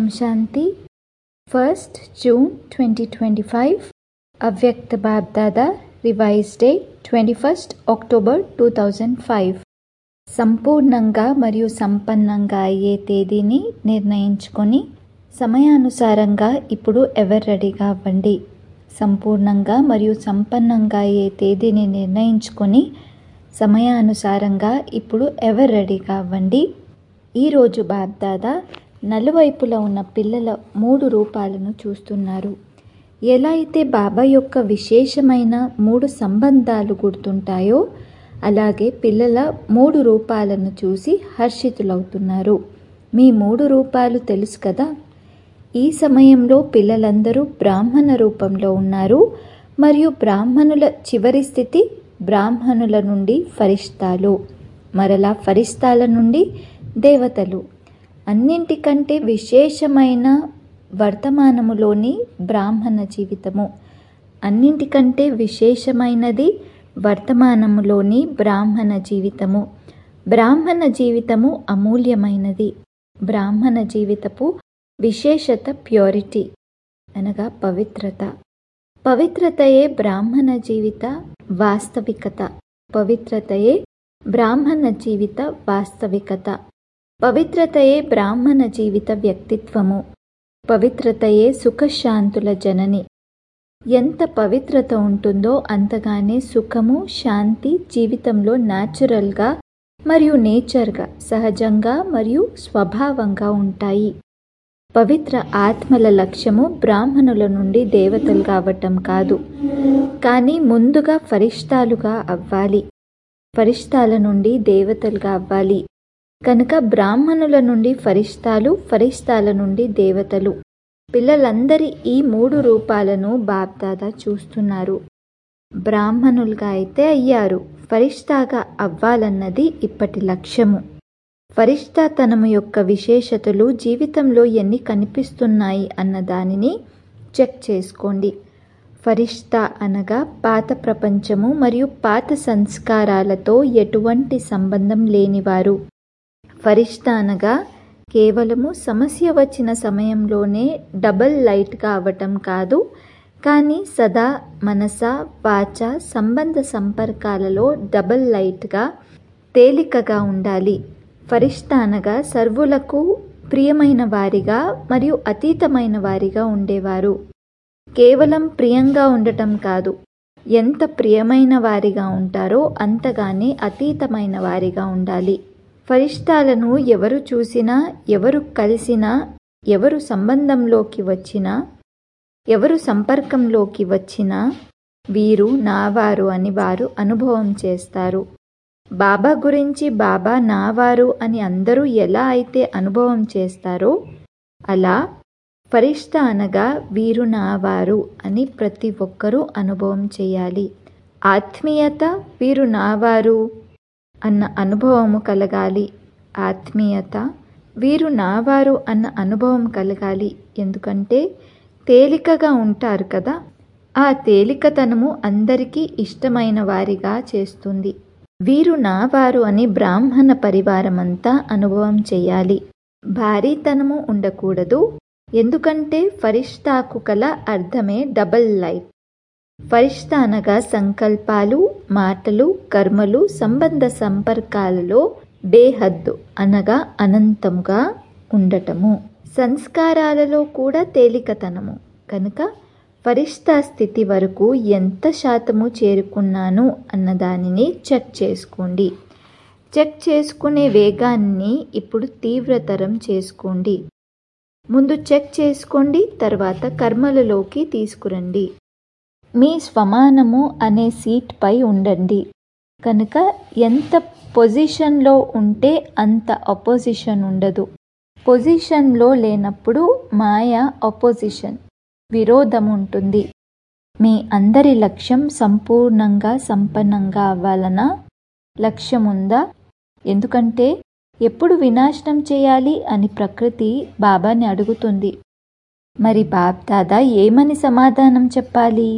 ఓం Shanti first June twenty twenty five Avyakt BapDada revise day twenty first October two thousand five సంపూర్ణంగా మరియు సంపన్నంగా అయ్యే తేదీని నిర్ణయించుకొని సమయానుసారంగా ఇప్పుడు ఎవరు రెడీగా అవ్వండి సంపూర్ణంగా మరియు సంపన్నంగా అయ్యే తేదీని నిర్ణయించుకొని సమయానుసారంగా ఇప్పుడు ఎవరు రెడీగా అవ్వండి ఈరోజు బాబ్దాదా నలువైపులా ఉన్న పిల్లల మూడు రూపాలను చూస్తున్నారు ఎలా అయితే బాబా యొక్క విశేషమైన మూడు సంబంధాలు గుర్తుంటాయో అలాగే పిల్లల మూడు రూపాలను చూసి హర్షితులవుతున్నారు మీ మూడు రూపాలు తెలుసు కదా ఈ సమయంలో పిల్లలందరూ బ్రాహ్మణ రూపంలో ఉన్నారు మరియు బ్రాహ్మణుల చివరి స్థితి బ్రాహ్మణుల నుండి ఫరిస్తాలు మరలా ఫరిస్తాల నుండి దేవతలు అన్నింటికంటే విశేషమైన వర్తమానములోని బ్రాహ్మణ జీవితము అన్నింటికంటే విశేషమైనది వర్తమానములోని బ్రాహ్మణ జీవితము బ్రాహ్మణ జీవితము అమూల్యమైనది బ్రాహ్మణ జీవితపు విశేషత ప్యూరిటీ అనగా పవిత్రత పవిత్రతయే బ్రాహ్మణ జీవిత వాస్తవికత పవిత్రతయే బ్రాహ్మణ జీవిత వాస్తవికత పవిత్రతయే బ్రాహ్మణ జీవిత వ్యక్తిత్వము పవిత్రతయే సుఖశాంతుల జనని ఎంత పవిత్రత ఉంటుందో అంతగానే సుఖము శాంతి జీవితంలో న్యాచురల్గా మరియు నేచర్గా సహజంగా మరియు స్వభావంగా ఉంటాయి పవిత్ర ఆత్మల లక్ష్యము బ్రాహ్మణుల నుండి దేవతలు కావటం కాదు కానీ ముందుగా ఫరిష్టాలుగా అవ్వాలి ఫరిష్టాల నుండి దేవతలుగా అవ్వాలి కనుక బ్రాహ్మణుల నుండి ఫరిష్టాలు ఫరిష్టాల నుండి దేవతలు పిల్లలందరి ఈ మూడు రూపాలను బాబ్దాదా చూస్తున్నారు బ్రాహ్మణులుగా అయితే అయ్యారు ఫరిష్టాగా అవ్వాలన్నది ఇప్పటి లక్ష్యము ఫరిష్టాతనము యొక్క విశేషతలు జీవితంలో ఎన్ని కనిపిస్తున్నాయి అన్న దానిని చెక్ చేసుకోండి ఫరిష్తా అనగా పాత ప్రపంచము మరియు పాత సంస్కారాలతో ఎటువంటి సంబంధం లేనివారు ఫరిష్తా అనగా కేవలము సమస్య వచ్చిన సమయంలోనే డబల్ లైట్గా అవ్వటం కాదు కానీ సదా మనస వాచ సంబంధ సంపర్కాలలో డబల్ లైట్గా తేలికగా ఉండాలి ఫరిష్తా అనగా సర్వులకు ప్రియమైన వారిగా మరియు అతీతమైన వారిగా ఉండేవారు కేవలం ప్రియంగా ఉండటం కాదు ఎంత ప్రియమైన వారిగా ఉంటారో అంతగానే అతీతమైన వారిగా ఉండాలి ఫరిష్టాలను ఎవరు చూసినా ఎవరు కలిసినా ఎవరు సంబంధంలోకి వచ్చినా ఎవరు సంపర్కంలోకి వచ్చినా వీరు నావారు అని వారు అనుభవం చేస్తారు బాబా గురించి బాబా నావారు అని అందరూ ఎలా అయితే అనుభవం చేస్తారో అలా ఫరిష్ట అనగా వీరు నావారు అని ప్రతి ఒక్కరూ అనుభవం చేయాలి ఆత్మీయత వీరు నావారు అన్న అనుభవము కలగాలి ఆత్మీయత వీరు నావారు అన్న అనుభవం కలగాలి ఎందుకంటే తేలికగా ఉంటారు కదా ఆ తేలికతనము అందరికీ ఇష్టమైన వారిగా చేస్తుంది వీరు నావారు అని బ్రాహ్మణ పరివారమంతా అనుభవం చేయాలి భారీతనము ఉండకూడదు ఎందుకంటే ఫరిష్టాకు కల అర్థమే డబల్ లైట్ ఫరిష్ట అనగా సంకల్పాలు మాటలు కర్మలు సంబంధ సంపర్కాలలో బేహద్దు అనగా అనంతముగా ఉండటము సంస్కారాలలో కూడా తేలికతనము కనుక ఫరిష్తా స్థితి వరకు ఎంత శాతము చేరుకున్నాను అన్న దానిని చెక్ చేసుకోండి చెక్ చేసుకునే వేగాన్ని ఇప్పుడు తీవ్రతరం చేసుకోండి ముందు చెక్ చేసుకోండి తర్వాత కర్మలలోకి తీసుకురండి మీ స్వమానము అనే సీట్పై ఉండండి కనుక ఎంత పొజిషన్లో ఉంటే అంత అపోజిషన్ ఉండదు పొజిషన్లో లేనప్పుడు మాయ అపోజిషన్ విరోధం ఉంటుంది మీ అందరి లక్ష్యం సంపూర్ణంగా సంపన్నంగా అవ్వాలన్న లక్ష్యం ఉందా ఎందుకంటే ఎప్పుడు వినాశనం చేయాలి అని ప్రకృతి బాబాని అడుగుతుంది మరి బాబ్దాదా ఏమని సమాధానం చెప్పాలి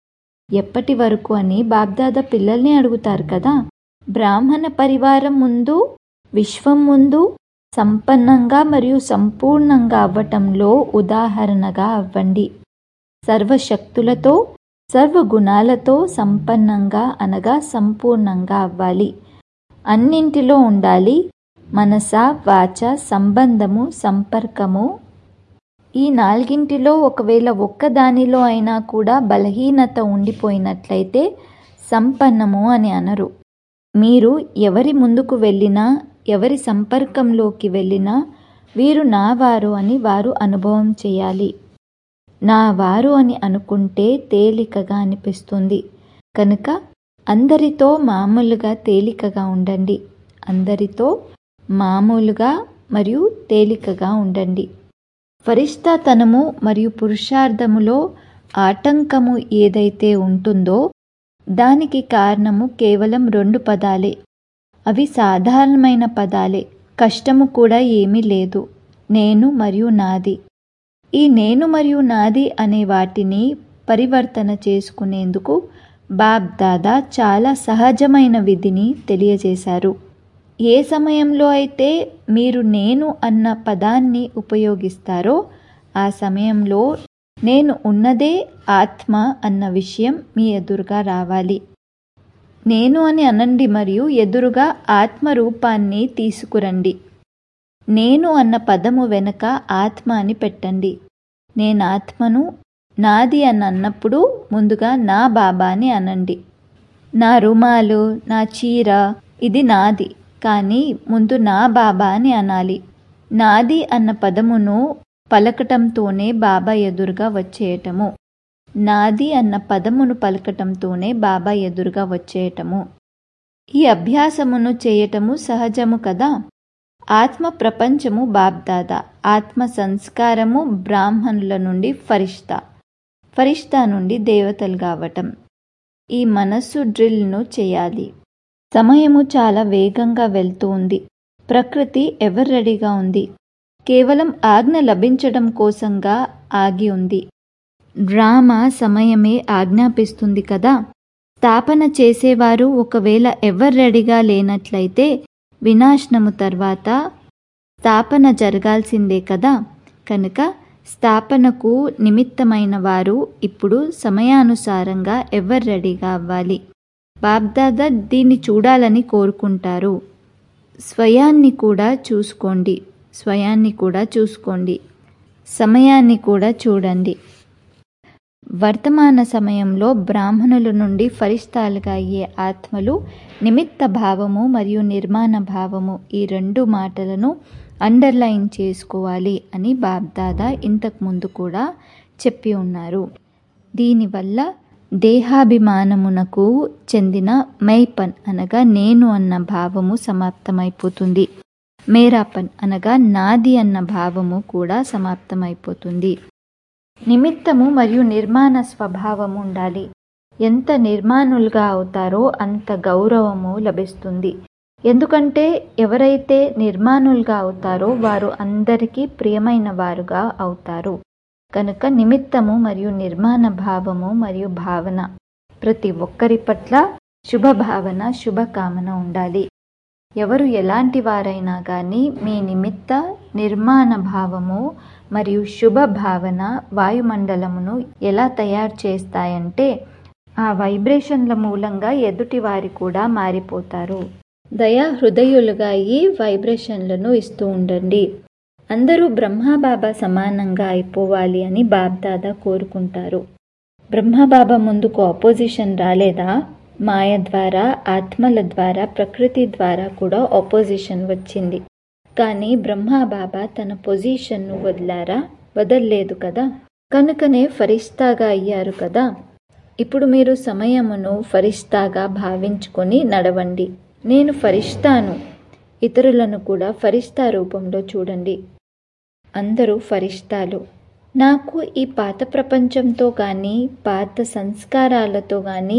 ఎప్పటి వరకు అని బాబ్దాదా పిల్లల్ని అడుగుతారు కదా బ్రాహ్మణ పరివారం ముందు విశ్వం ముందు సంపన్నంగా మరియు సంపూర్ణంగా అవ్వటంలో ఉదాహరణగా అవ్వండి సర్వశక్తులతో సర్వగుణాలతో సంపన్నంగా అనగా సంపూర్ణంగా అవ్వాలి అన్నింటిలో ఉండాలి మనస వాచ సంబంధము సంపర్కము ఈ నాలుగింటిలో ఒకవేళ ఒక్కదానిలో అయినా కూడా బలహీనత ఉండిపోయినట్లయితే సంపన్నము అని అనరు మీరు ఎవరి ముందుకు వెళ్ళినా ఎవరి సంపర్కంలోకి వెళ్ళినా వీరు నా వారు అని వారు అనుభవం చేయాలి నా వారు అని అనుకుంటే తేలికగా అనిపిస్తుంది కనుక అందరితో మామూలుగా తేలికగా ఉండండి అందరితో మామూలుగా మరియు తేలికగా ఉండండి ఫరిష్టాతనము మరియు పురుషార్థములో ఆటంకము ఏదైతే ఉంటుందో దానికి కారణము కేవలం రెండు పదాలే అవి సాధారణమైన పదాలే కష్టము కూడా ఏమీ లేదు నేను మరియు నాది ఈ నేను మరియు నాది అనే వాటిని పరివర్తన చేసుకునేందుకు బాబ్ దాదా చాలా సహజమైన విధిని తెలియజేశారు ఏ సమయంలో అయితే మీరు నేను అన్న పదాన్ని ఉపయోగిస్తారో ఆ సమయంలో నేను ఉన్నదే ఆత్మ అన్న విషయం మీ ఎదురుగా రావాలి నేను అని అనండి మరియు ఎదురుగా ఆత్మ రూపాన్ని తీసుకురండి నేను అన్న పదము వెనుక ఆత్మ అని పెట్టండి నేను ఆత్మను నాది అని అన్నప్పుడు ముందుగా నా బాబాని అనండి నా రుమాలు నా చీర ఇది నాది కానీ ముందు నా బాబా అని అనాలి నాది అన్న పదమును పలకటంతోనే బాబా ఎదురుగా వచ్చేయటము నాది అన్న పదమును పలకటంతోనే బాబా ఎదురుగా వచ్చేయటము ఈ అభ్యాసమును చేయటము సహజము కదా ఆత్మ ప్రపంచము బాబ్దాదా ఆత్మ సంస్కారము బ్రాహ్మణుల నుండి ఫరిష్తా ఫరిష్తా నుండి దేవతలు కావటం ఈ మనస్సు డ్రిల్ను చేయాలి సమయము చాలా వేగంగా వెళ్తూ ఉంది ప్రకృతి ఎవర్ రెడీగా ఉంది కేవలం ఆజ్ఞ లభించడం కోసంగా ఆగి ఉంది డ్రామా సమయమే ఆజ్ఞాపిస్తుంది కదా స్థాపన చేసేవారు ఒకవేళ ఎవరు రెడీగా లేనట్లయితే వినాశనము తర్వాత స్థాపన జరగాల్సిందే కదా కనుక స్థాపనకు నిమిత్తమైన వారు ఇప్పుడు సమయానుసారంగా ఎవరు రెడీగా అవ్వాలి బాబ్దాదా దీన్ని చూడాలని కోరుకుంటారు స్వయాన్ని కూడా చూసుకోండి స్వయాన్ని కూడా చూసుకోండి సమయాన్ని కూడా చూడండి వర్తమాన సమయంలో బ్రాహ్మణుల నుండి ఫరిస్తాలుగా అయ్యే ఆత్మలు నిమిత్త భావము మరియు నిర్మాణ భావము ఈ రెండు మాటలను అండర్లైన్ చేసుకోవాలి అని బాబ్దాదా ఇంతకుముందు కూడా చెప్పి ఉన్నారు దీనివల్ల దేహాభిమానమునకు చెందిన మైపన్ అనగా నేను అన్న భావము సమాప్తమైపోతుంది మేరాపన్ అనగా నాది అన్న భావము కూడా సమాప్తమైపోతుంది నిమిత్తము మరియు నిర్మాణ స్వభావము ఉండాలి ఎంత నిర్మాణులుగా అవుతారో అంత గౌరవము లభిస్తుంది ఎందుకంటే ఎవరైతే నిర్మాణులుగా అవుతారో వారు అందరికీ ప్రియమైన వారుగా అవుతారు కనుక నిమిత్తము మరియు నిర్మాణ భావము మరియు భావన ప్రతి ఒక్కరి పట్ల శుభ భావన శుభకామన ఉండాలి ఎవరు ఎలాంటి వారైనా కానీ మీ నిమిత్త నిర్మాణ భావము మరియు శుభ భావన వాయుమండలమును ఎలా తయారు చేస్తాయంటే ఆ వైబ్రేషన్ల మూలంగా ఎదుటి వారి కూడా మారిపోతారు దయా హృదయులుగా ఈ వైబ్రేషన్లను ఇస్తూ ఉండండి అందరూ బ్రహ్మబాబా సమానంగా అయిపోవాలి అని బాబ్దాదా కోరుకుంటారు బ్రహ్మబాబా ముందుకు ఆపోజిషన్ రాలేదా మాయ ద్వారా ఆత్మల ద్వారా ప్రకృతి ద్వారా కూడా ఆపోజిషన్ వచ్చింది కానీ బ్రహ్మబాబా తన పొజిషన్ను వదిలారా వదల్లేదు కదా కనుకనే ఫరిస్తాగా అయ్యారు కదా ఇప్పుడు మీరు సమయమును ఫరిస్తాగా భావించుకొని నడవండి నేను ఫరిస్తాను ఇతరులను కూడా ఫరిస్తా రూపంలో చూడండి అందరూ ఫరిస్తాలు నాకు ఈ పాత ప్రపంచంతో కానీ పాత సంస్కారాలతో కానీ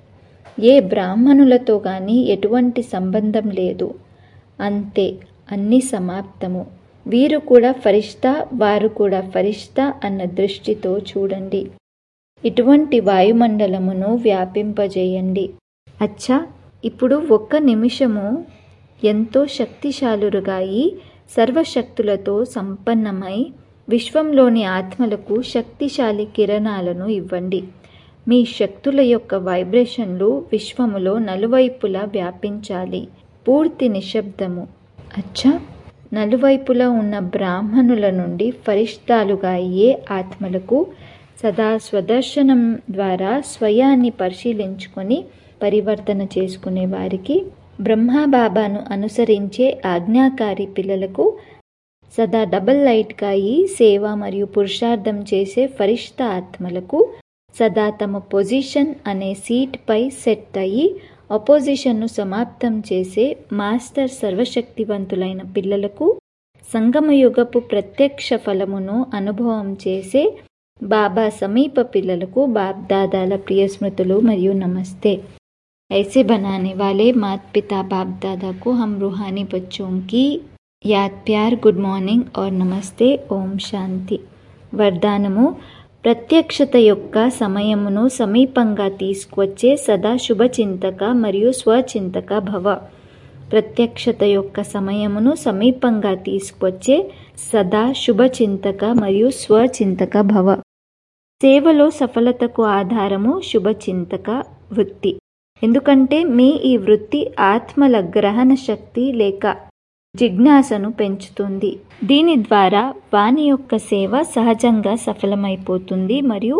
ఏ బ్రాహ్మణులతో కానీ ఎటువంటి సంబంధం లేదు అంతే అన్ని సమాప్తము వీరు కూడా ఫరిష్తా వారు కూడా ఫరిష్తా అన్న దృష్టితో చూడండి ఇటువంటి వాయుమండలమును వ్యాపింపజేయండి అచ్చా ఇప్పుడు ఒక్క నిమిషము ఎంతో శక్తిశాలురుగా అయి సర్వశక్తులతో సంపన్నమై విశ్వంలోని ఆత్మలకు శక్తిశాలి కిరణాలను ఇవ్వండి మీ శక్తుల యొక్క వైబ్రేషన్లు విశ్వములో నలువైపులా వ్యాపించాలి పూర్తి నిశ్శబ్దము అచ్చా నలువైపులా ఉన్న బ్రాహ్మణుల నుండి ఫరిష్టాలుగా అయ్యే ఆత్మలకు సదా స్వదర్శనం ద్వారా స్వయాన్ని పరిశీలించుకొని పరివర్తన చేసుకునే వారికి బ్రహ్మబాబాను అనుసరించే ఆజ్ఞాకారి పిల్లలకు సదా డబల్ లైట్గా అయి సేవ మరియు పురుషార్థం చేసే ఫరిష్ట ఆత్మలకు సదా తమ పొజిషన్ అనే సీట్పై సెట్ అయ్యి అపోజిషన్ను సమాప్తం చేసే మాస్టర్ సర్వశక్తివంతులైన పిల్లలకు సంగమయుగపు ప్రత్యక్ష ఫలమును అనుభవం చేసే బాబా సమీప పిల్లలకు బాబ్దాదాల ప్రియ స్మృతులు మరియు నమస్తే ऐसे बनाने वाले मात पिता बाप दादा को हम रूहानी बच्चों की याद प्यार गुड మార్నింగ్ और నమస్తే ఓం శాంతి వరదానము ప్రత్యక్షత యొక్క సమయమును సమీపంగా తీసుకువచ్చే సదా శుభచింతక మరియు స్వచింతక భవ ప్రత్యక్షత యొక్క సమయమును సమీపంగా తీసుకువచ్చే సదా శుభచింతక మరియు స్వచింతక భవ సేవలో సఫలతకు ఆధారము శుభచింతక వృత్తి ఎందుకంటే మీ ఈ వృత్తి ఆత్మల గ్రహణ శక్తి లేక జిజ్ఞాసను పెంచుతుంది దీని ద్వారా వాని యొక్క సేవ సహజంగా సఫలమైపోతుంది మరియు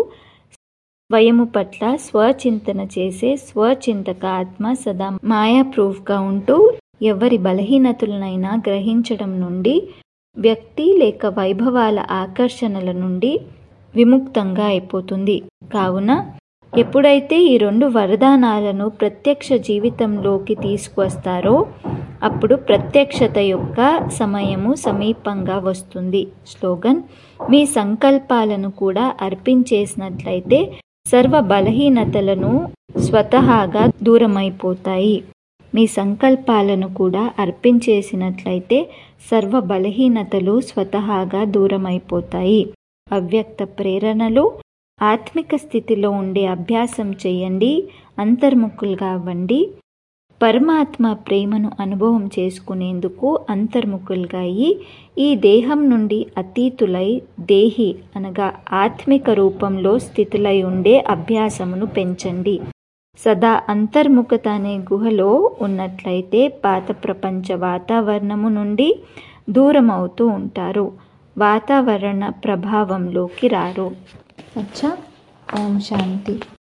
స్వయము పట్ల స్వచింతన చేసే స్వచింతక ఆత్మ సదా మాయా ప్రూఫ్గా ఉంటూ ఎవరి బలహీనతలనైనా గ్రహించడం నుండి వ్యక్తి లేక వైభవాల ఆకర్షణల నుండి విముక్తంగా అయిపోతుంది కావున ఎప్పుడైతే ఈ రెండు వరదానాలను ప్రత్యక్ష జీవితంలోకి తీసుకువస్తారో అప్పుడు ప్రత్యక్షత యొక్క సమయము సమీపంగా వస్తుంది స్లోగన్ మీ సంకల్పాలను కూడా అర్పించేసినట్లయితే సర్వ బలహీనతలను స్వతహాగా దూరమైపోతాయి మీ సంకల్పాలను కూడా అర్పించేసినట్లయితే సర్వ బలహీనతలు స్వతహాగా దూరమైపోతాయి అవ్యక్త ప్రేరణలు ఆత్మిక స్థితిలో ఉండే అభ్యాసం చేయండి అంతర్ముఖులుగా అవ్వండి పరమాత్మ ప్రేమను అనుభవం చేసుకునేందుకు అంతర్ముఖులుగా అయ్యి ఈ దేహం నుండి అతీతులై దేహి అనగా ఆత్మిక రూపంలో స్థితులై ఉండే అభ్యాసమును పెంచండి సదా అంతర్ముఖత అనే గుహలో ఉన్నట్లయితే పాత ప్రపంచ వాతావరణము నుండి దూరం అవుతూ ఉంటారు వాతావరణ ప్రభావంలోకి రారు అచ్చా ఓం శాంతి